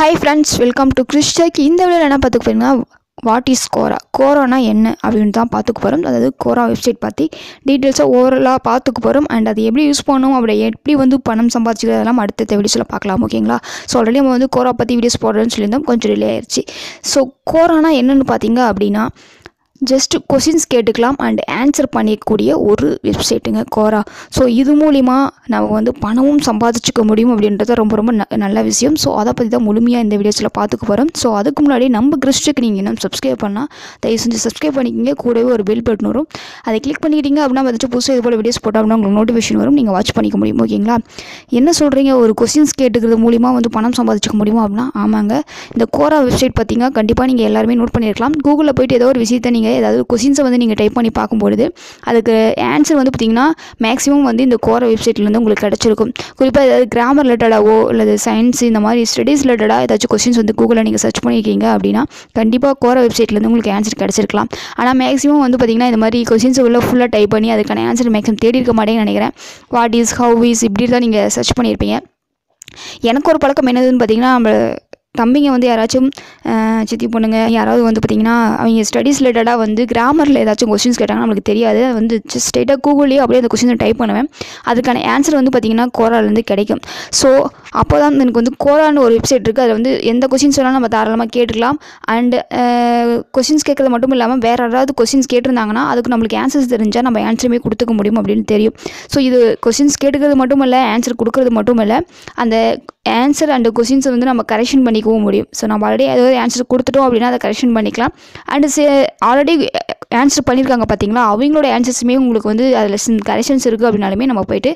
hi friends welcome to கிறிஸ்டக் இந்த வீடியோவில் என்ன பார்த்துக்க போறீங்கன்னா வாட் இஸ் கோரா கோரானா என்ன அப்படின்னு தான் பார்த்துக்க போகிறோம் அதாவது கோரா வெப்சைட் பற்றி டீட்டெயில்ஸாக ஓவரலாக பார்த்துக்க போகிறோம் அண்ட் அது எப்படி யூஸ் பண்ணணும் அப்படி எப்படி வந்து பணம் சம்பாதிச்சிக்கிறதெல்லாம் அடுத்த வீடியோஸில் பார்க்கலாம் ஓகேங்களா ஸோ ஆல்ரெடி நம்ம வந்து கோரா பற்றி வீடியோஸ் போடுறேன்னு சொல்லியிருந்தோம் கொஞ்சம் டிலே ஆயிடுச்சு ஸோ கோரானா என்னென்னு பார்த்தீங்க அப்படின்னா ஜஸ்ட் கொஷின்ஸ் கேட்டுக்கலாம் அண்ட் ஆன்சர் பண்ணிக்கக்கூடிய ஒரு வெப்சைட்டுங்க கோரா ஸோ இது மூலிமா நம்ம வந்து பணமும் சம்பாதிச்சுக்க முடியும் அப்படின்றது ரொம்ப ரொம்ப ந- நல்ல விஷயம் ஸோ அதை பற்றி தான் முழுமையாக இந்த வீடியோஸில் பார்த்துக்க போகிறோம் ஸோ அதுக்கு முன்னாடி நம்ம கிறிஸ்டுக்கு நீங்கள் இன்னும் சப்ஸ்கிரைப் பண்ணால் தயவு செஞ்சு சப்ஸ்கிரைப் பண்ணிக்கிங்க கூடவே ஒரு பெல் பட்டன் வரும் அதை கிளிக் பண்ணிக்கிட்டீங்க அப்படின்னா வந்துட்டு புதுசாக இது போல் வீடியோஸ் போட்டால் அப்படின்னா உங்களுக்கு நோட்டிஃபிகேஷன் வரும் நீங்கள் வாட்ச் பண்ணிக்க முடியும் ஓகேங்களா என்ன சொல்கிறீங்க ஒரு கொஷின்ஸ் கேட்டுக்கிறது மூலிமா வந்து பணம் சம்பாதிச்சுக்க முடியுமா அப்படின்னா ஆமாங்க இந்த கோரா வெப்சைட் பார்த்தீங்கன்னா கண்டிப்பாக நீங்கள் எல்லாருமே நோட் பண்ணியிருக்கலாம் கூகுளில் போயிட்டு ஏதோ ஒரு விஷயத்தை நீங்கள் ஏதாவது கொஷின்ஸை வந்து நீங்கள் டைப் பண்ணி பார்க்கும்பொழுது அதுக்கு ஆன்சர் வந்து பார்த்தீங்கன்னா மேக்ஸிமம் வந்து இந்த கோரா வெப்சைட்லேருந்து உங்களுக்கு கிடச்சிருக்கும் குறிப்பாக ஏதாவது கிராமர் ரிலேட்டடாவோ அல்லது சயின்ஸ் இந்த மாதிரி ஸ்டடீஸ் ரிலேட்டடாக ஏதாச்சும் கொஷின்ஸ் வந்து கூகுளில் நீங்கள் சர்ச் பண்ணியிருக்கீங்க அப்படின்னா கண்டிப்பாக கோரா வெப்சைட்லேருந்து உங்களுக்கு ஆன்சர் கிடச்சிருக்கலாம் ஆனால் மேக்ஸிமம் வந்து பார்த்தீங்கன்னா இந்த மாதிரி கொஷின்ஸ் உள்ள ஃபுல்லாக டைப் பண்ணி அதுக்கான ஆன்சர் மேக்ஸிமம் தேடி இருக்க மாட்டேங்கன்னு நினைக்கிறேன் வாட் இஸ் ஹவ் இஸ் இப்படி தான் நீங்கள் சர்ச் பண்ணியிருப்பீங்க எனக்கு ஒரு பழக்கம் என்னதுன்னு பார்த்தீங்கன்னா நம்ம தம்பிங்க வந்து யாராச்சும் அஹ், சித்தி பொண்ணுங்க யாராவது வந்து பார்த்திங்கன்னா அவங்க ஸ்டடீஸ் ரிலேட்டடாக வந்து கிராமரில் ஏதாச்சும் கொஸ்டின்ஸ் கேட்டாங்கன்னா நம்மளுக்கு தெரியாது அது வந்து ஜஸ்ட் ஸ்ட்ரைட்டாக கூகுள்லேயே அப்படியே அந்த கொஸ்டினை டைப் பண்ணுவேன் அதுக்கான ஆன்சர் வந்து பார்த்திங்கன்னா கோராலேருந்து கிடைக்கும் ஸோ அப்போ தான் எனக்கு வந்து கோரான்னு ஒரு வெப்சைட் இருக்குது அதில் வந்து எந்த கொஸ்டின்ஸ் வேணாலும் நம்ம தாராளமாக கேட்டுக்கலாம் அண்டு கொஸ்டின்ஸ் கேட்குறது மட்டும் இல்லாமல் வேறு யாராவது கொஸ்டின்ஸ் கேட்டிருந்தாங்கன்னா அதுக்கு நம்மளுக்கு ஆன்சர்ஸ் தெரிஞ்சால் நம்ம ஆன்சருமே கொடுத்துக்க முடியும் அப்படின்னு தெரியும் ஸோ இது கொஸ்டின்ஸ் கேட்டுக்கிறது மட்டும் இல்லை ஆன்சர் கொடுக்கறது மட்டும் இல்லை அந்த ஆன்சர் அண்ட் கொஸ்டின்ஸை வந்து நம்ம கரெக்ஷன் பண்ணிக்கவும் முடியும் ஸோ நம்ம ஆல்ரெடி ஏதாவது ஆன்சர் கொடுத்துட்டோம் அப்படின்னா அதை கரெக்ஷன் பண்ணிக்கலாம் அண்டு சே ஆல்ரெடி ஆன்சர் பண்ணியிருக்காங்க பார்த்தீங்களா அவங்களோட ஆன்சர்ஸுமே உங்களுக்கு வந்து அதில் கரெக்ஷன்ஸ் இருக்குது அப்படின்னாலுமே நம்ம போயிட்டு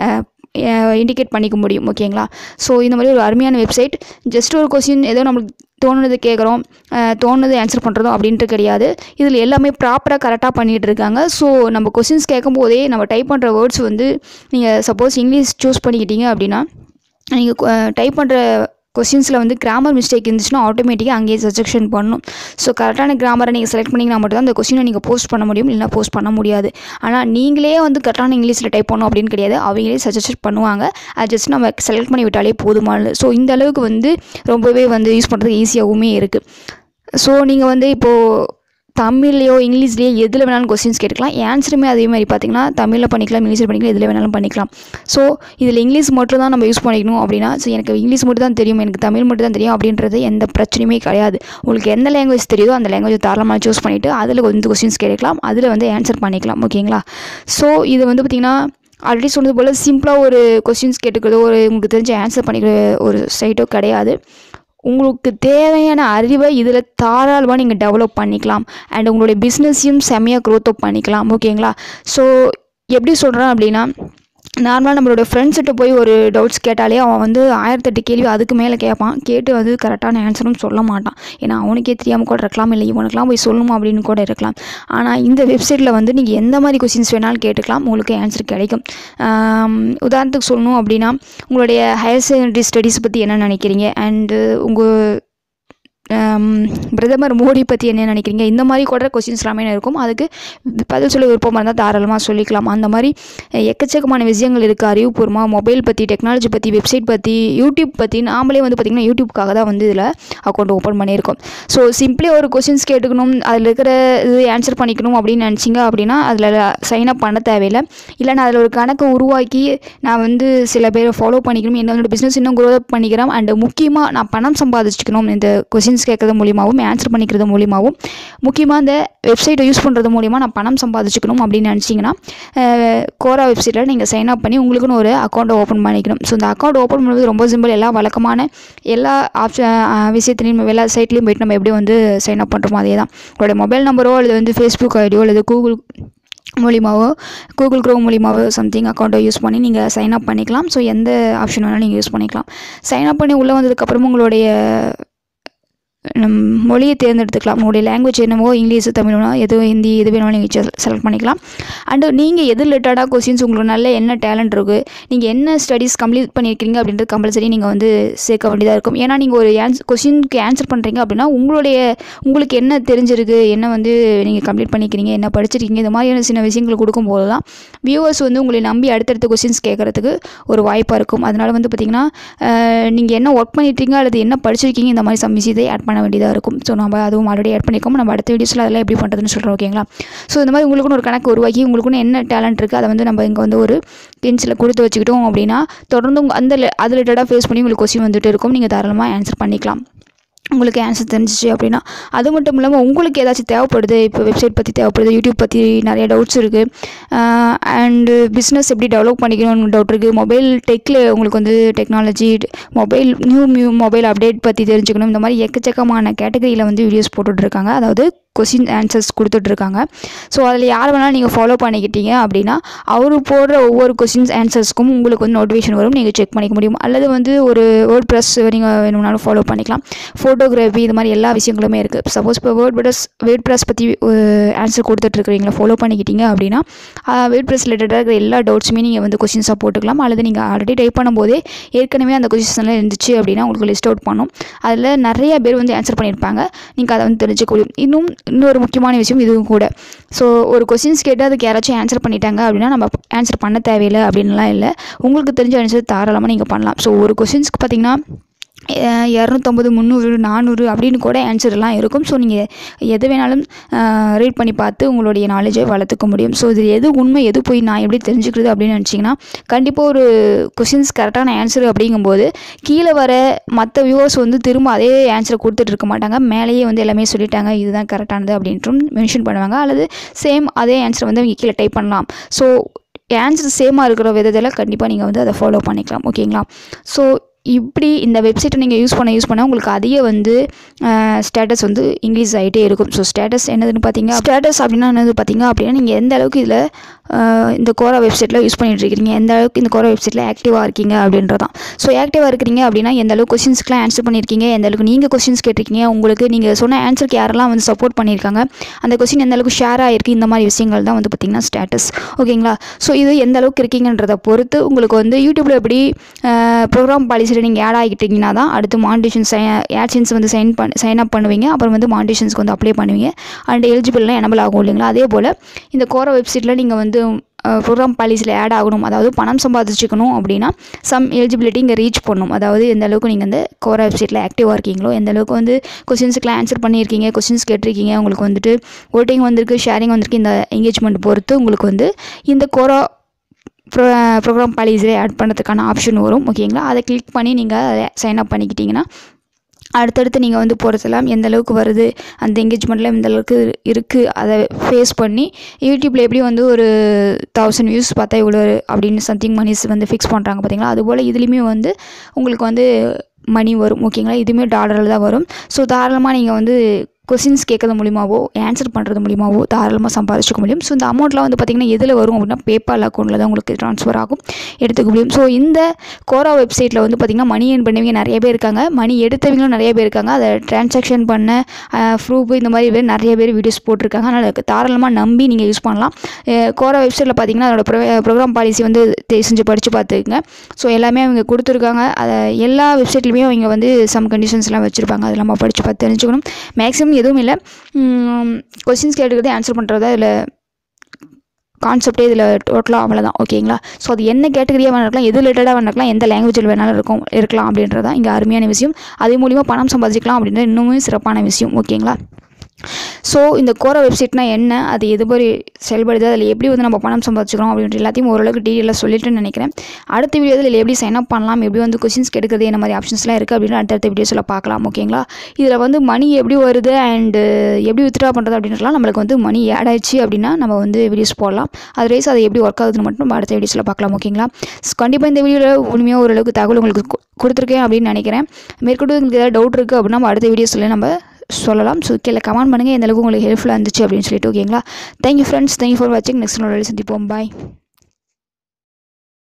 இண்டிகேட் பண்ணிக்க முடியும் ஓகேங்களா ஸோ இந்த மாதிரி ஒரு அருமையான வெப்சைட் ஜஸ்ட் ஒரு கொஸ்டின் ஏதோ நம்மளுக்கு தோணுனது கேட்குறோம் தோணுனது ஆன்சர் பண்ணுறதும் அப்படின்ட்டு கிடையாது இதில் எல்லாமே ப்ராப்பராக கரெக்டாக பண்ணிகிட்டு இருக்காங்க ஸோ நம்ம கொஸ்டின்ஸ் கேட்கும் போதே நம்ம டைப் பண்ணுற வேர்ட்ஸ் வந்து நீங்கள் சப்போஸ் இங்கிலீஷ் சூஸ் பண்ணிக்கிட்டீங்க அப்படின்னா நீங்கள் டைப் பண்ணுற கொஸ்டின்ஸில் வந்து கிராமர் மிஸ்டேக் இருந்துச்சுன்னா ஆட்டோமேட்டிக்காக அங்கேயே சஜெக்ஷன் பண்ணும் ஸோ கரெக்டான கிராமரை நீங்கள் செலக்ட் பண்ணிங்கன்னா மட்டும் தான் அந்த கொஸ்டினை நீங்கள் போஸ்ட் பண்ண முடியும் இல்லைனா போஸ்ட் பண்ண முடியாது ஆனால் நீங்களே வந்து கரெக்டான இங்கிலீஷில் டைப் பண்ணணும் அப்படின்னு கிடையாது அவங்களே சஜஷன் பண்ணுவாங்க அது ஜஸ்ட் நம்ம செலக்ட் பண்ணி விட்டாலே போதுமானது ஸோ இந்த அளவுக்கு வந்து ரொம்பவே வந்து யூஸ் பண்ணுறதுக்கு ஈஸியாகவுமே இருக்குது ஸோ நீங்கள் வந்து இப்போது தமிழ்லையோ இங்கிலீஷ்லேயோ எதில் வேணாலும் கொஸ்டின்ஸ் கேட்டுக்கலாம் ஆன்சருமே அதே மாதிரி பார்த்தீங்கன்னா தமிழில் பண்ணிக்கலாம் இங்கிலீஷில் பண்ணிக்கலாம் எதில் வேணாலும் பண்ணிக்கலாம் ஸோ இதில் இங்கிலீஷ் மட்டும் தான் நம்ம யூஸ் பண்ணிக்கணும் அப்படின்னா ஸோ எனக்கு இங்கிலீஷ் மட்டும் தான் தெரியும் எனக்கு தமிழ் மட்டும் தான் தெரியும் அப்படின்றது எந்த பிரச்சனையுமே கிடையாது உங்களுக்கு எந்த லாங்குவேஜ் தெரியுதோ அந்த லாங்குவேஜ் தாராளமாக சூஸ் பண்ணிவிட்டு அதில் வந்து கொஸ்டின்ஸ் கேட்கலாம் அதில் வந்து ஆன்சர் பண்ணிக்கலாம் ஓகேங்களா ஸோ இது வந்து பார்த்திங்கன்னா ஆல்ரெடி சொன்னது போல் சிம்பிளாக ஒரு கொஸ்டின்ஸ் கேட்டுக்கிறதோ ஒரு உங்களுக்கு தெரிஞ்ச ஆன்சர் பண்ணிக்கிற ஒரு சைட்டோ கிடையாது உங்களுக்கு தேவையான அறிவை இதில் தாராளமாக நீங்கள் டெவலப் பண்ணிக்கலாம் அண்ட் உங்களுடைய பிஸ்னஸையும் செம்மையாக க்ரோத்தப் பண்ணிக்கலாம் ஓகேங்களா ஸோ எப்படி சொல்கிறேன் அப்படின்னா நார்மலாக நம்மளோட ஃப்ரெண்ட்ஸ்கிட்ட போய் ஒரு டவுட்ஸ் கேட்டாலே அவன் வந்து ஆயிரத்தெட்டு கேள்வி அதுக்கு மேலே கேட்பான் கேட்டு வந்து கரெக்டான ஆன்சரும் சொல்ல மாட்டான் ஏன்னா அவனுக்கே தெரியாமல் கூட இருக்கலாம் இல்லை இவனுக்குலாம் போய் சொல்லணுமா அப்படின்னு கூட இருக்கலாம் ஆனால் இந்த வெப்சைட்டில் வந்து நீங்கள் எந்த மாதிரி கொஸ்டின்ஸ் வேணாலும் கேட்டுக்கலாம் உங்களுக்கு ஆன்சர் கிடைக்கும் ஆம், உதாரணத்துக்கு சொல்லணும் அப்படின்னா உங்களுடைய ஹையர் செகண்டரி ஸ்டடீஸ் பற்றி என்ன நினைக்கிறீங்க அண்டு உங்கள் பிரதமர் மோடி பற்றி என்ன நினைக்கிறீங்க இந்த மாதிரி கூட கொஸ்டின்ஸ் எல்லாமே இருக்கும் அதுக்கு பதில் சொல்ல விருப்பமாக இருந்தால் தாராளமாக சொல்லிக்கலாம் அந்த மாதிரி எக்கச்சக்கமான விஷயங்கள் இருக்குது அறிவுபூர்வமாக மொபைல் பற்றி டெக்னாலஜி பற்றி வெப்சைட் பற்றி யூடியூப் பற்றி நாமளே வந்து பார்த்திங்கன்னா யூடியூப்காக தான் வந்து இதில் அக்கௌண்ட் ஓப்பன் பண்ணியிருக்கோம் ஸோ சிம்பிளி ஒரு கொஸ்டின்ஸ் கேட்டுக்கணும் அதில் இருக்கிற இது ஆன்சர் பண்ணிக்கணும் அப்படின்னு நினச்சிங்க அப்படின்னா அதில் சைன் அப் பண்ண தேவையில்லை இல்லை நான் அதில் ஒரு கணக்கு உருவாக்கி நான் வந்து சில பேரை ஃபாலோ பண்ணிக்கணும் என்னோட பிஸ்னஸ் இன்னும் க்ரோ அப் பண்ணிக்கிறேன் அண்ட் முக்கியமாக நான் பணம் சம்பாதிச்சுக்கணும் இந்த கொஸ்டின்ஸ் கேட்கறது மூலியமாகவும் ஆன்சர் பண்ணிக்கிறது மூலியமாகவும் முக்கியமாக இந்த வெப்சைட்டை யூஸ் பண்ணுறது மூலிமா நான் பணம் சம்பாதிச்சுக்கணும் அப்படின்னு நினச்சிங்கன்னா கோரா வெப்சைட்டில் நீங்கள் சைன் அப் பண்ணி உங்களுக்குன்னு ஒரு அக்கௌண்ட்டை ஓப்பன் பண்ணிக்கணும் ஸோ இந்த அக்கௌண்ட் ஓப்பன் பண்ணுறது ரொம்ப சிம்பிள் எல்லா வழக்கமான எல்லா ஆப்ஷன் விஷயத்துலையும் நம்ம எல்லா சைட்லேயும் போயிட்டு நம்ம எப்படி வந்து சைன் அப் பண்ணுறோமோ அதே தான் உங்களுடைய மொபைல் நம்பரோ அல்லது வந்து ஃபேஸ்புக் ஐடியோ அல்லது கூகுள் மூலியமாவோ கூகுள் க்ரோம் மூலியமாவோ சம்திங் அக்கௌண்ட்டை யூஸ் பண்ணி நீங்கள் சைன் அப் பண்ணிக்கலாம் ஸோ எந்த ஆப்ஷன் வேணாலும் நீங்கள் யூஸ் பண்ணிக்கலாம் சைன் அப் பண்ணி உள்ளே வந்ததுக்கப்புறமா உங்களுடைய நம் மொழியை தேர்ந்தெடுத்துக்கலாம் உங்களுடைய லாங்குவேஜ் என்னவோ இங்கிலீஷ் தமிழ்னா எது ஹிந்தி எது வேணாலும் நீங்கள் செலக்ட் பண்ணிக்கலாம் அண்டு நீங்கள் எது ரிலேட்டடாக கொஸ்டின்ஸ் உங்களுக்கு நல்ல என்ன டேலண்ட் இருக்குது நீங்கள் என்ன ஸ்டடீஸ் கம்ப்ளீட் பண்ணியிருக்கீங்க அப்படின்றது கம்பல்சரி நீங்கள் வந்து சேர்க்க வேண்டியதாக இருக்கும் ஏன்னா நீங்கள் ஒரு ஆன்ஸ் கொஸ்டினுக்கு ஆன்சர் பண்ணுறீங்க அப்படின்னா உங்களுடைய உங்களுக்கு என்ன தெரிஞ்சிருக்கு என்ன வந்து நீங்கள் கம்ப்ளீட் பண்ணிக்கிறீங்க என்ன படிச்சிருக்கீங்க இந்த மாதிரியான சின்ன விஷயங்கள் கொடுக்கும்போது தான் வியூவர்ஸ் வந்து உங்களை நம்பி அடுத்தடுத்த கொஸ்டின்ஸ் கேட்குறதுக்கு ஒரு வாய்ப்பாக இருக்கும் அதனால் வந்து பார்த்திங்கன்னா நீங்கள் என்ன ஒர்க் பண்ணிட்டீங்க அல்லது என்ன படிச்சிருக்கீங்க இந்த மாதிரி சம் விஷயத்தை ஆட் பண்ண வேண்டியதாக இருக்கும் ஸோ நம்ம அதுவும் ஆல்ரெடி ஆட் பண்ணிக்கோம் நம்ம அடுத்த வீடியோஸில் அதெல்லாம் எப்படி பண்ணுறதுன்னு சொல்கிறோம் ஓகேங்களா ஸோ இந்த மாதிரி உங்களுக்குன்னு ஒரு கணக்கு உருவாக்கி உங்களுக்குன்னு என்ன டேலண்ட் இருக்குது அதை வந்து நம்ம இங்கே வந்து ஒரு பென்சில் கொடுத்து வச்சுக்கிட்டோம் அப்படின்னா தொடர்ந்து உங்க- அந்த le- அது ரிலேட்டடாக ஃபேஸ் பண்ணி உங்களுக்கு கொஸ்டின் வந்துட்டு இருக்கும் நீங்கள் தாராளமாக ஆன்சர் பண்ணிக்கலாம் உங்களுக்கு ஆன்சர் தெரிஞ்சிச்சு அப்படின்னா அது மட்டும் இல்லாமல் உங்களுக்கு ஏதாச்சும் தேவைப்படுது இப்போ வெப்சைட் பற்றி தேவைப்படுது யூடியூப் பற்றி நிறைய டவுட்ஸ் இருக்குது அண்டு பிஸ்னஸ் எப்படி டெவலப் பண்ணிக்கணும்னு டவுட் இருக்குது மொபைல் டெக்கில் உங்களுக்கு வந்து technology mobile new new mobile update பற்றி தெரிஞ்சுக்கணும் இந்த மாதிரி எக்கச்சக்கமான கேட்டகரியில் வந்து வீடியோஸ் போட்டுட்ருக்காங்க அதாவது கொஸ்டின் ஆன்சர்ஸ் கொடுத்துட்ருக்காங்க ஸோ அதில் யார் வேணாலும் நீங்கள் ஃபாலோ பண்ணிக்கிட்டீங்க அப்படின்னா அவர் போடுற ஒவ்வொரு கொஸ்டின்ஸ் ஆன்சர்ஸ்க்கும் உங்களுக்கு வந்து நோட்டிஃபிகேஷன் வரும் நீங்கள் செக் பண்ணிக்க முடியும் அல்லது வந்து ஒரு வேர்ட் ப்ரெஸ் நீங்கள் வேணும்னாலும் ஃபாலோ பண்ணிக்கலாம் ஃபோட்டோகிராஃபி இது மாதிரி எல்லா விஷயங்களுமே இருக்குது சப்போஸ் இப்போ வேர்ட் ப்ரெஸ் வேர்ட் ப்ரெஸ் பற்றி ஆன்சர் கொடுத்துட்ருக்கீங்களா ஃபாலோ பண்ணிக்கிட்டீங்க அப்படின்னா வேர்ட் ப்ரெஸ் ரிலேட்டடாக இருக்கிற எல்லா டவுட்ஸுமே நீங்கள் வந்து கொஸ்டின்ஸாக போட்டுக்கலாம் அல்லது நீங்கள் ஆல்ரெடி டைப் பண்ணும்போதே ஏற்கனவே அந்த கொஸ்டின்ஸ் எல்லாம் இருந்துச்சு அப்படின்னா உங்களுக்கு லிஸ்ட் அவுட் பண்ணும் அதில் நிறைய பேர் வந்து ஆன்சர் பண்ணியிருப்பாங்க நீங்கள் அதை வந்து தெரிஞ்சுக்க முடியும் இன்னும் இன்னொரு முக்கியமான விஷயம் இதுவும் கூட ஸோ ஒரு கொஸ்டின்ஸ் கேட்டு அதுக்கு யாராச்சும் ஆன்சர் பண்ணிட்டாங்க அப்படின்னா நம்ம ஆன்சர் பண்ண தேவையில்லை அப்படின்லாம் இல்லை உங்களுக்கு தெரிஞ்ச ஆன்சர் தாராளமாக நீங்கள் பண்ணலாம் ஸோ ஒரு கொஸ்டின்ஸ்க்கு பார்த்தீங்கன்னா அஹ் இரநூத்தொம்பது முந்நூறு நானூறு அப்படின்னு கூட ஆன்சர்லாம் இருக்கும் ஸோ நீங்கள் எது வேணாலும் ரீட் பண்ணி பார்த்து உங்களுடைய நாலேஜை வளர்த்துக்க முடியும் ஸோ இது எது உண்மை எது போய் நான் எப்படி தெரிஞ்சுக்கிறது அப்படின்னு நினச்சிங்கன்னா கண்டிப்பாக ஒரு கொஷின்ஸ் கரெக்டான ஆன்சர் அப்படிங்கும்போது கீழே வர மற்ற வியூவர்ஸ் வந்து திரும்ப அதே ஆன்சரை கொடுத்துட்டு இருக்க மாட்டாங்க மேலேயே வந்து எல்லாமே சொல்லிட்டாங்க இதுதான் கரெக்டானது அப்படின்ட்டும் மென்ஷன் பண்ணுவாங்க அல்லது சேம் அதே ஆன்சர் வந்து அவங்க கீழே டைப் பண்ணலாம் ஸோ ஆன்சர் சேமாக இருக்கிற விதத்தில் கண்டிப்பாக நீங்கள் வந்து அதை ஃபாலோ பண்ணிக்கலாம் ஓகேங்களா ஸோ இப்படி இந்த வெப்சைட்டை நீங்கள் யூஸ் பண்ண யூஸ் பண்ண உங்களுக்கு அதிக வந்து ஸ்டேட்டஸ் வந்து இன்க்ரீஸ் ஆகிட்டே இருக்கும் ஸோ ஸ்டேட்டஸ் என்னதுன்னு பார்த்தீங்க ஸ்டேட்டஸ் அப்படின்னா என்னது பார்த்தீங்க அப்படின்னா நீங்கள் எந்த அளவுக்கு இதில் இந்த கோரா வெப்சைட்டில் யூஸ் பண்ணிட்டு இருக்கீங்க எந்த அளவுக்கு இந்த கோரா வெப்சைட்டில் ஆக்டிவாக இருக்கீங்க அப்படின்றதான் ஸோ ஆக்டிவாக இருக்கிறீங்க அப்படின்னா எந்த அளவுக்கு கொஸ்டின்ஸ்க்குலாம் ஆன்சர் பண்ணியிருக்கீங்க எந்த அளவுக்கு நீங்கள் கொஸ்டின்ஸ் கேட்டிருக்கீங்க உங்களுக்கு நீங்கள் சொன்ன ஆன்சருக்கு யாரெல்லாம் வந்து சப்போர்ட் பண்ணியிருக்காங்க அந்த கொஸ்டின் எந்த அளவுக்கு ஷேர் ஆகிருக்கு இந்த மாதிரி விஷயங்கள் தான் வந்து பார்த்திங்கன்னா ஸ்டேட்டஸ் ஓகேங்களா ஸோ இது எந்த அளவுக்கு இருக்கீங்கன்றதை பொறுத்து உங்களுக்கு வந்து யூடியூப்பில் எப்படி ப்ரோக்ராம் பாலிசியில் நீங்கள் ஆட் ஆகிட்டீங்கன்னா தான் அடுத்து மானிட்டேஷன் சை ஆட்சன்ஸ் வந்து சைன் பண்ண சைன் அப் பண்ணுவீங்க அப்புறம் வந்து மானிட்டேஷன்ஸ்க்கு வந்து அப்ளை பண்ணுவீங்க அண்ட் எலிஜிபிள்லாம் எனபிள் ஆகும் இல்லைங்களா அதே போல் இந்த கோரா வெப்சைட்டில் நீங்கள் வந்து ப்ரோக்ராம் பாலிசியில் ஆட் ஆகணும் அதாவது பணம் சம்பாதிச்சுக்கணும் அப்படின்னா சம் எலிஜிபிலிட்டி இங்கே ரீச் பண்ணணும் அதாவது எந்த அளவுக்கு நீங்கள் வந்து கோரா வெப்சைட்டில் ஆக்டிவாக இருக்கீங்களோ எந்த அளவுக்கு வந்து கொஸ்டின்ஸுக்குலாம் ஆன்சர் பண்ணியிருக்கீங்க கொஸ்டின்ஸ் கேட்டிருக்கீங்க உங்களுக்கு வந்துட்டு ஓட்டிங் வந்திருக்கு ஷேரிங் வந்திருக்கு இந்த என்கேஜ்மெண்ட் பொறுத்து உங்களுக்கு வந்து இந்த கோரா ப்ரோ ப்ரோக்ராம் பாலிசியில் ஆட் பண்ணுறதுக்கான ஆப்ஷன் வரும் ஓகேங்களா அதை கிளிக் பண்ணி நீங்கள் சைன் அப் பண்ணிக்கிட்டிங்கன்னா அடுத்தடுத்து நீங்கள் வந்து போகிறதெல்லாம் எந்த அளவுக்கு வருது அந்த என்கேஜ்மெண்ட்டில் எந்த அளவுக்கு இருக்குது அதை ஃபேஸ் பண்ணி யூடியூப்பில் எப்படி வந்து ஒரு தௌசண்ட் வியூஸ் பார்த்தா இவ்வளோ அப்படின்னு சம்திங் மணிஸ் வந்து ஃபிக்ஸ் பண்ணுறாங்க பார்த்தீங்களா அதுபோல் இதுலேயுமே வந்து உங்களுக்கு வந்து மணி வரும் ஓகேங்களா இதுவுமே டாலரில் தான் வரும் ஸோ தாராளமாக நீங்கள் வந்து கொஸ்டின்ஸ் கேட்கறது மூலியமாவோ ஆன்சர் பண்ணுறது மூலியமாவோ தாராளமாக சம்பாதிச்சிக்க முடியும் ஸோ இந்த அமௌண்ட்லாம் வந்து பார்த்திங்கன்னா எதில் வரும் அப்படின்னா பேபால் அக்கௌண்ட்டில் தான் உங்களுக்கு ட்ரான்ஸ்ஃபர் ஆகும் எடுத்துக்க முடியும் ஸோ இந்த கோரா வெப்சைட்டில் வந்து பார்த்திங்கன்னா மணி ஏர்ன் பண்ணவங்க நிறைய பேர் இருக்காங்க மணி எடுத்தவங்களும் நிறைய பேர் இருக்காங்க அதை டிரான்சாக்ஷன் பண்ண ப்ரூஃப் இந்த மாதிரி பேர் நிறைய பேர் வீடியோஸ் போட்டிருக்காங்க அதனால் அதுக்கு தாராளமாக நம்பி நீங்கள் யூஸ் பண்ணலாம் அஹ் கோரா வெப்சைட்டில் பார்த்திங்கன்னா அதோட ப்ரோக்ராம் பாலிசி வந்து தெ- செஞ்சு படித்து பார்த்துக்குங்க ஸோ எல்லாமே அவங்க கொடுத்துருக்காங்க அதை எல்லா வெப்சைட்லையுமே அவங்க வந்து சம் கண்டிஷன்ஸ்லாம் வச்சுருப்பாங்க அது நம்ம படித்து பார்த்து தெரிஞ்சுக்கணும் மேக்ஸிமம் எதுவும் இல்லை கொஸ்டின்ஸ் கேட்டுக்கிறதே ஆன்சர் பண்ணுறதா இதில் கான்செப்டே இதில் டோட்டலாக அவ்வளோதான் ஓகேங்களா ஸோ அது என்ன கேட்டகரியாக வேணா இருக்கலாம் எது ரிலேட்டடாக வேணா இருக்கலாம் எந்த லாங்குவேஜில் வேணாலும் இருக்கும் இருக்கலாம் அப்படின்றது தான் இங்கே அருமையான விஷயம் அதே மூலிமா பணம் சம்பாதிக்கலாம் அப்படின்றது இன்னுமே சிறப்பான விஷயம் ஓகேங்களா ஸோ இந்த கோரா வெப்சைட்னா என்ன அது எது மாதிரி செயல்படுது அதில் எப்படி வந்து நம்ம பணம் சம்பாதிச்சுக்கிறோம் அப்படின்ற எல்லாத்தையும் ஓரளவுக்கு டீட்டெயிலாக சொல்லிட்டுன்னு நினைக்கிறேன் அடுத்த வீடியோவில் இதில் எப்படி சைன் அப் பண்ணலாம் எப்படி வந்து கொஸ்டின்ஸ் கெடுக்கிறது என்ன மாதிரி ஆப்ஷன்ஸ்லாம் இருக்குது அப்படின்னு அடுத்தடுத்த வீடியோஸில் பார்க்கலாம் ஓகேங்களா இதில் வந்து மணி எப்படி வருது அண்டு எப்படி வித்ட்ரா பண்ணுறது அப்படின்றலாம் நம்மளுக்கு வந்து மணி ஆட் ஆயிடுச்சு அப்படின்னா நம்ம வந்து வீடியோஸ் போடலாம் அதர்வைஸ் அது எப்படி ஒர்க் ஆகுதுன்னு மட்டும் நம்ம அடுத்த வீடியோஸில் பார்க்கலாம் ஓகேங்களா கண்டிப்பாக இந்த வீடியோவில் உண்மையாக ஓரளவுக்கு தகவல் உங்களுக்கு கு- கொடுத்துருக்கேன் அப்படின்னு நினைக்கிறேன் மேற்கொண்டு உங்களுக்கு ஏதாவது டவுட் இருக்குது அப்படின்னா நம்ம அடுத்த வீடியோஸில் நம்ம சொல்லலாம் ஸோ கீழே கமெண்ட் பண்ணுங்கள் எந்த அளவுக்கு உங்களுக்கு ஹெல்ப்ஃபுல்லாக இருந்துச்சு அப்படின்னு சொல்லிட்டு ஓகேங்களா தேங்க்யூ ஃப்ரெண்ட்ஸ் தேங்க்யூ ஃபார் வாட்சிங் நெக்ஸ்ட் நாள் சந்திப்போம் பாய்